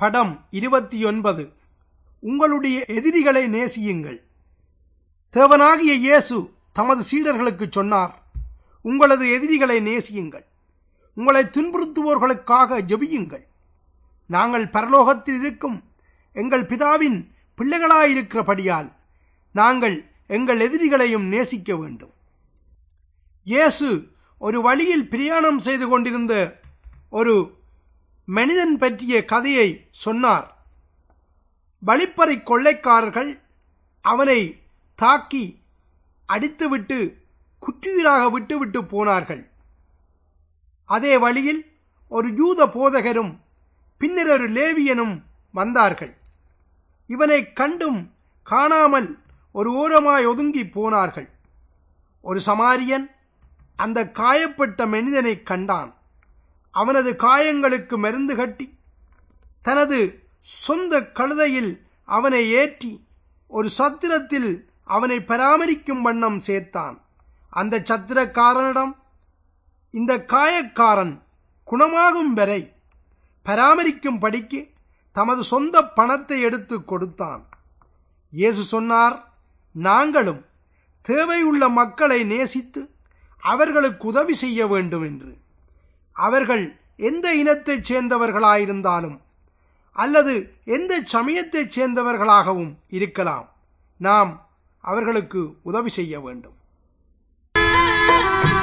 படம் இருபத்தி ஒன்பது உங்களுடைய எதிரிகளை நேசியுங்கள் தேவனாகிய இயேசு தமது சீடர்களுக்கு சொன்னார் உங்களது எதிரிகளை நேசியுங்கள் உங்களை துன்புறுத்துவோர்களுக்காக ஜெபியுங்கள் நாங்கள் பரலோகத்தில் இருக்கும் எங்கள் பிதாவின் பிள்ளைகளாயிருக்கிறபடியால் நாங்கள் எங்கள் எதிரிகளையும் நேசிக்க வேண்டும் இயேசு ஒரு வழியில் பிரயாணம் செய்து கொண்டிருந்த ஒரு மனிதன் பற்றிய கதையை சொன்னார் வழிப்பறை கொள்ளைக்காரர்கள் அவனை தாக்கி அடித்துவிட்டு குற்றுயிராக விட்டுவிட்டு போனார்கள் அதே வழியில் ஒரு யூத போதகரும் பின்னர் ஒரு லேவியனும் வந்தார்கள் இவனை கண்டும் காணாமல் ஒரு ஓரமாய் ஒதுங்கி போனார்கள் ஒரு சமாரியன் அந்த காயப்பட்ட மனிதனை கண்டான் அவனது காயங்களுக்கு மருந்து கட்டி தனது சொந்த கழுதையில் அவனை ஏற்றி ஒரு சத்திரத்தில் அவனை பராமரிக்கும் வண்ணம் சேர்த்தான் அந்த சத்திரக்காரனிடம் இந்த காயக்காரன் குணமாகும் வரை பராமரிக்கும் படிக்கு தமது சொந்த பணத்தை எடுத்து கொடுத்தான் இயேசு சொன்னார் நாங்களும் தேவையுள்ள மக்களை நேசித்து அவர்களுக்கு உதவி செய்ய வேண்டும் என்று அவர்கள் எந்த இனத்தைச் சேர்ந்தவர்களாயிருந்தாலும் அல்லது எந்த சமயத்தைச் சேர்ந்தவர்களாகவும் இருக்கலாம் நாம் அவர்களுக்கு உதவி செய்ய வேண்டும்